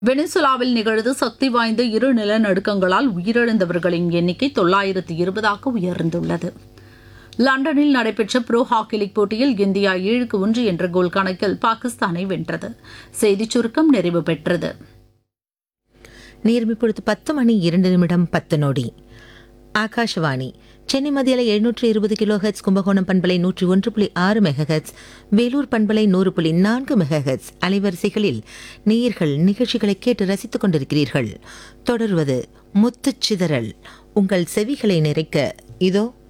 வெனிசுலாவில் நிகழ்ந்த சக்தி வாய்ந்த இரு நிலநடுக்கங்களால் உயிரிழந்தவர்களின் எண்ணிக்கை தொள்ளாயிரத்து இருபதாக உயர்ந்துள்ளது லண்டனில் நடைபெற்ற ப்ரோ ஹாக்கி லீக் போட்டியில் இந்தியா ஏழுக்கு ஒன்று என்ற கோல் கணக்கில் பாகிஸ்தானை வென்றது செய்திச் சுருக்கம் நிறைவு பெற்றது நேரம் இப்பொழுது பத்து மணி இரண்டு நிமிடம் பத்து நொடி ஆகாஷவாணி சென்னை மத்தியில் எழுநூற்று இருபது கிலோ ஹெட்ஸ் கும்பகோணம் பண்பலை நூற்றி ஒன்று புள்ளி ஆறு மெகஹெட்ஸ் வேலூர் பண்பலை நூறு புள்ளி நான்கு மெகஹெட்ஸ் அலைவரிசைகளில் நேயர்கள் நிகழ்ச்சிகளை கேட்டு ரசித்துக் கொண்டிருக்கிறீர்கள் தொடர்வது முத்துச் சிதறல் உங்கள் செவிகளை நிறைக்க இதோ